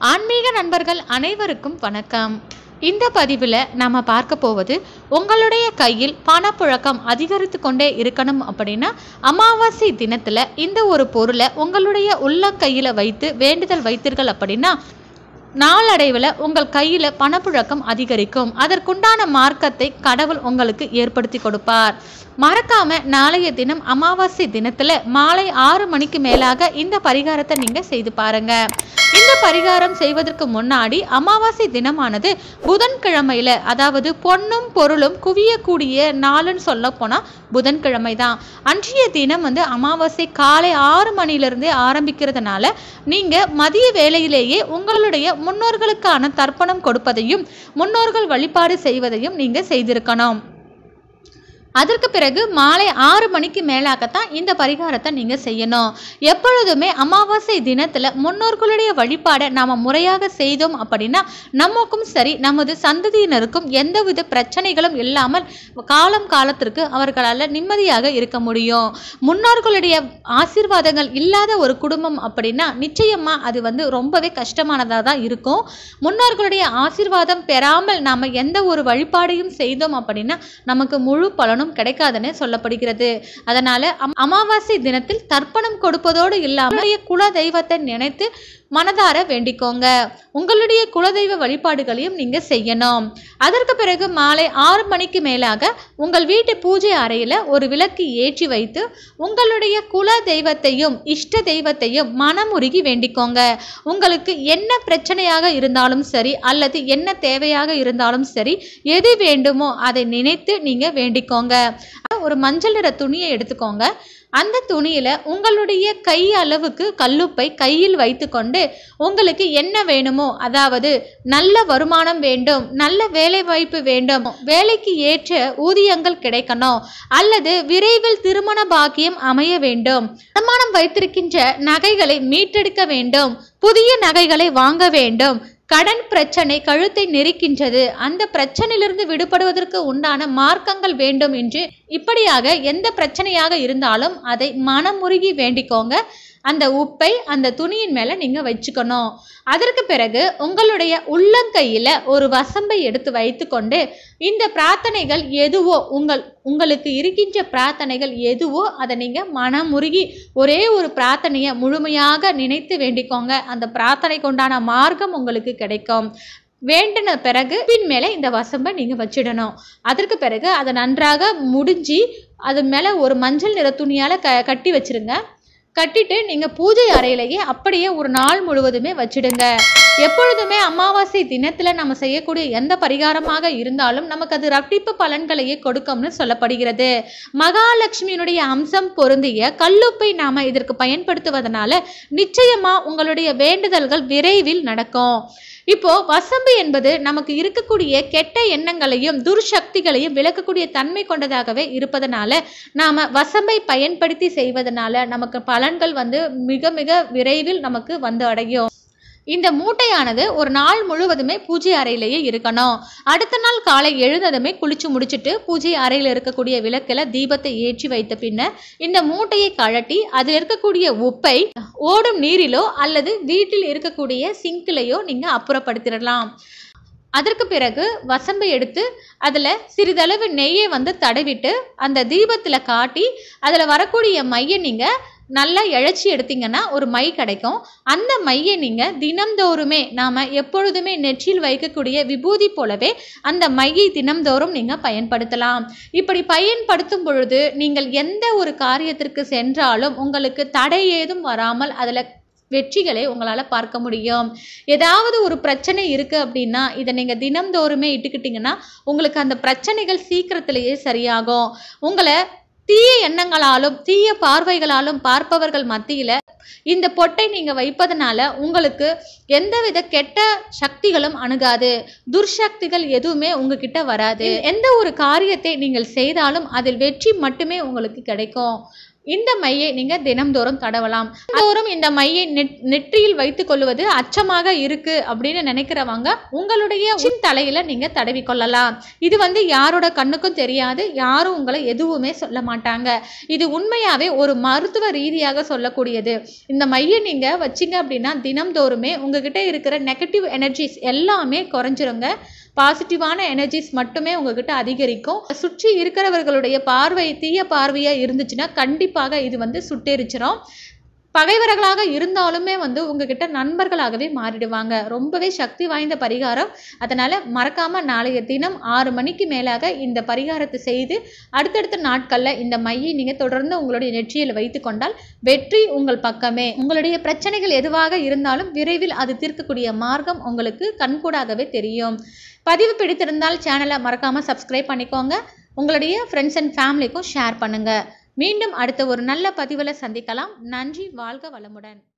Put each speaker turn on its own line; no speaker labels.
ஆன்மீக நண்பர்கள் அனைவருக்கும் வணக்கம் இந்த பதிவில் நாம் பார்க்க போவது உங்களுடைய கையில் பணப்புழக்கம் அதிகரித்து கொண்டே இருக்கணும் அப்படின்னா அமாவாசை தினத்தில் இந்த ஒரு பொருளை உங்களுடைய உள்ள கையில் வைத்து வேண்டுதல் வைத்தீர்கள் அப்படின்னா நாளடைவில் உங்கள் கையில் பணப்புழக்கம் அதிகரிக்கும் அதற்குண்டான மார்க்கத்தை கடவுள் உங்களுக்கு ஏற்படுத்தி கொடுப்பார் மறக்காம நாளைய தினம் அமாவாசை தினத்துல மாலை ஆறு மணிக்கு மேலாக இந்த பரிகாரத்தை நீங்க செய்து பாருங்க இந்த பரிகாரம் செய்வதற்கு முன்னாடி அமாவாசை தினமானது புதன்கிழமையில அதாவது பொன்னும் பொருளும் குவியக்கூடிய நாளுன்னு சொல்ல போனா புதன்கிழமை தான் அன்றைய தினம் வந்து அமாவாசை காலை ஆறு மணிலிருந்தே ஆரம்பிக்கிறதுனால நீங்க மதிய வேளையிலேயே உங்களுடைய முன்னோர்களுக்கான தர்ப்பணம் கொடுப்பதையும் முன்னோர்கள் வழிபாடு செய்வதையும் நீங்க செய்திருக்கணும் அதற்கு பிறகு மாலை ஆறு மணிக்கு மேலாகத்தான் இந்த பரிகாரத்தை நீங்கள் செய்யணும் எப்பொழுதுமே அமாவாசை தினத்தில் முன்னோர்களுடைய வழிபாடை நாம் முறையாக செய்தோம் அப்படின்னா நமக்கும் சரி நமது சந்ததியினருக்கும் எந்தவித பிரச்சனைகளும் இல்லாமல் காலம் காலத்திற்கு அவர்களால் நிம்மதியாக இருக்க முடியும் முன்னோர்களுடைய ஆசீர்வாதங்கள் இல்லாத ஒரு குடும்பம் அப்படின்னா நிச்சயமாக அது வந்து ரொம்பவே கஷ்டமானதாக தான் இருக்கும் முன்னோர்களுடைய ஆசீர்வாதம் பெறாமல் நாம் எந்த ஒரு வழிபாடையும் செய்தோம் அப்படின்னா நமக்கு முழு பலனும் கிடைக்காதுன்னு சொல்லப்படுகிறது அதனால அம்- அமாவாசை தினத்தில் தர்ப்பணம் கொடுப்பதோடு இல்லாமல் குல தெய்வத்தை நினைத்து மனதார வேண்டிக்கோங்க உங்களுடைய குலதெய்வ வழிபாடுகளையும் நீங்க செய்யணும் அதற்கு பிறகு மாலை ஆறு மணிக்கு மேலாக உங்கள் வீட்டு பூஜை அறையில ஒரு விளக்கு ஏற்றி வைத்து உங்களுடைய குல தெய்வத்தையும் இஷ்ட தெய்வத்தையும் மனமுருகி வேண்டிக்கோங்க உங்களுக்கு என்ன பிரச்சனையாக இருந்தாலும் சரி அல்லது என்ன தேவையாக இருந்தாலும் சரி எது வேண்டுமோ அதை நினைத்து நீங்க வேண்டிக்கோங்க ஒரு மஞ்சள் நிற துணியை எடுத்துக்கோங்க அந்த துணியில உங்களுடைய கை அளவுக்கு கல்லுப்பை கையில் வைத்துக்கொண்டு உங்களுக்கு என்ன வேணுமோ அதாவது நல்ல வருமானம் வேண்டும் நல்ல வேலை வாய்ப்பு வேண்டும் வேலைக்கு ஏற்ற ஊதியங்கள் கிடைக்கணும் அல்லது விரைவில் திருமண பாக்கியம் அமைய வேண்டும் வருமானம் வைத்திருக்கின்ற நகைகளை மீட்டெடுக்க வேண்டும் புதிய நகைகளை வாங்க வேண்டும் கடன் பிரச்சனை கழுத்தை நெரிக்கின்றது அந்த பிரச்சனையிலிருந்து விடுபடுவதற்கு உண்டான மார்க்கங்கள் வேண்டும் என்று இப்படியாக எந்த பிரச்சனையாக இருந்தாலும் அதை மனமுருகி வேண்டிக்கோங்க அந்த உப்பை அந்த துணியின் மேலே நீங்கள் வச்சுக்கணும் அதற்கு பிறகு உங்களுடைய உள்ளங்கையில் ஒரு வசம்பை எடுத்து வைத்துக்கொண்டு இந்த பிரார்த்தனைகள் எதுவோ உங்கள் உங்களுக்கு இருக்கின்ற பிரார்த்தனைகள் எதுவோ அதை நீங்கள் மனமுருகி ஒரே ஒரு பிரார்த்தனையை முழுமையாக நினைத்து வேண்டிக்கோங்க அந்த பிரார்த்தனைக்கு உண்டான மார்க்கம் உங்களுக்கு கிடைக்கும் வேண்டின பிறகு பின் மேலே இந்த வசம்பை நீங்கள் வச்சிடணும் அதற்கு பிறகு அதை நன்றாக முடிஞ்சு அது மேலே ஒரு மஞ்சள் நிற துணியால் க கட்டி வச்சிருங்க கட்டிட்டு நீங்கள் பூஜை அறையிலேயே அப்படியே ஒரு நாள் முழுவதுமே வச்சிடுங்க எப்பொழுதுமே அமாவாசை தினத்தில் நம்ம செய்யக்கூடிய எந்த பரிகாரமாக இருந்தாலும் நமக்கு அது ரட்டிப்பு பலன்களையே கொடுக்கும்னு சொல்லப்படுகிறது மகாலட்சுமியினுடைய அம்சம் பொருந்திய கல்லுப்பை நாம் இதற்கு பயன்படுத்துவதனால நிச்சயமாக உங்களுடைய வேண்டுதல்கள் விரைவில் நடக்கும் இப்போ வசம்பு என்பது நமக்கு இருக்கக்கூடிய கெட்ட எண்ணங்களையும் துர்சக்திகளையும் விளக்கக்கூடிய தன்மை கொண்டதாகவே இருப்பதனால நாம வசம்பை பயன்படுத்தி செய்வதனால நமக்கு பலன்கள் வந்து மிக மிக விரைவில் நமக்கு வந்து அடையும் இந்த மூட்டையானது ஒரு நாள் முழுவதுமே பூஜை அறையிலேயே இருக்கணும் அடுத்த நாள் காலை எழுந்ததுமே குளிச்சு முடிச்சிட்டு பூஜை அறையில் இருக்கக்கூடிய விளக்கில் தீபத்தை ஏற்றி வைத்த பின்னர் இந்த மூட்டையை கழட்டி அதில் இருக்கக்கூடிய உப்பை ஓடும் நீரிலோ அல்லது வீட்டில் இருக்கக்கூடிய சிங்கிலையோ நீங்கள் அப்புறப்படுத்திடலாம் அதற்கு பிறகு வசம்பை எடுத்து அதில் சிறிதளவு நெய்யை வந்து தடவிட்டு அந்த தீபத்தில் காட்டி அதில் வரக்கூடிய மையை நீங்கள் நல்லா இழைச்சி எடுத்தீங்கன்னா ஒரு மை கிடைக்கும் அந்த மையை நீங்கள் தினம்தோறுமே நாம் எப்பொழுதுமே நெற்றியில் வைக்கக்கூடிய விபூதி போலவே அந்த மையை தினம்தோறும் நீங்கள் பயன்படுத்தலாம் இப்படி பயன்படுத்தும் பொழுது நீங்கள் எந்த ஒரு காரியத்திற்கு சென்றாலும் உங்களுக்கு தடை ஏதும் வராமல் அதில் வெற்றிகளை உங்களால் பார்க்க முடியும் ஏதாவது ஒரு பிரச்சனை இருக்குது அப்படின்னா இதை நீங்கள் தினம்தோறுமே இட்டுக்கிட்டிங்கன்னா உங்களுக்கு அந்த பிரச்சனைகள் சீக்கிரத்திலேயே சரியாகும் உங்களை தீய எண்ணங்களாலும் தீய பார்வைகளாலும் பார்ப்பவர்கள் மத்தியில் இந்த பொட்டை நீங்கள் வைப்பதனால உங்களுக்கு எந்தவித கெட்ட சக்திகளும் அணுகாது துர்சக்திகள் எதுவுமே உங்ககிட்ட வராது எந்த ஒரு காரியத்தை நீங்கள் செய்தாலும் அதில் வெற்றி மட்டுமே உங்களுக்கு கிடைக்கும் இந்த மையை நீங்க தினம்தோறும் தடவலாம் தோறும் இந்த மையை நெட்- நெற்றியில் வைத்துக் கொள்வது அச்சமாக இருக்கு அப்படின்னு நினைக்கிறவங்க உங்களுடைய உன் தலையில நீங்க தடவி கொள்ளலாம் இது வந்து யாரோட கண்ணுக்கும் தெரியாது யாரும் உங்களை எதுவுமே சொல்ல மாட்டாங்க இது உண்மையாவே ஒரு மருத்துவ ரீதியாக சொல்லக்கூடியது இந்த மையை நீங்க வச்சீங்க அப்படின்னா தினம்தோறுமே உங்ககிட்ட இருக்கிற நெகட்டிவ் எனர்ஜிஸ் எல்லாமே குறைஞ்சிருங்க பாசிட்டிவான எனர்ஜிஸ் மட்டுமே உங்ககிட்ட அதிகரிக்கும் சுற்றி இருக்கிறவர்களுடைய பார்வை தீய பார்வையா இருந்துச்சுன்னா கண்டிப்பாக இது வந்து சுட்டெரிச்சிரும் பகைவர்களாக இருந்தாலுமே வந்து உங்ககிட்ட நண்பர்களாகவே மாறிடுவாங்க ரொம்பவே சக்தி வாய்ந்த பரிகாரம் அதனால மறக்காம நாளைய தினம் ஆறு மணிக்கு மேலாக இந்த பரிகாரத்தை செய்து அடுத்தடுத்த நாட்கள்ல இந்த மையை நீங்க தொடர்ந்து உங்களுடைய நெற்றியில் வைத்துக் கொண்டால் வெற்றி உங்கள் பக்கமே உங்களுடைய பிரச்சனைகள் எதுவாக இருந்தாலும் விரைவில் அது தீர்க்கக்கூடிய மார்க்கம் உங்களுக்கு கண்கூடாகவே தெரியும் பதிவு பிடித்திருந்தால் சேனலை மறக்காம சப்ஸ்கிரைப் பண்ணிக்கோங்க உங்களுடைய ஃப்ரெண்ட்ஸ் அண்ட் ஃபேமிலிக்கும் ஷேர் பண்ணுங்க மீண்டும் அடுத்த ஒரு நல்ல பதிவில் சந்திக்கலாம் நன்றி வாழ்க வளமுடன்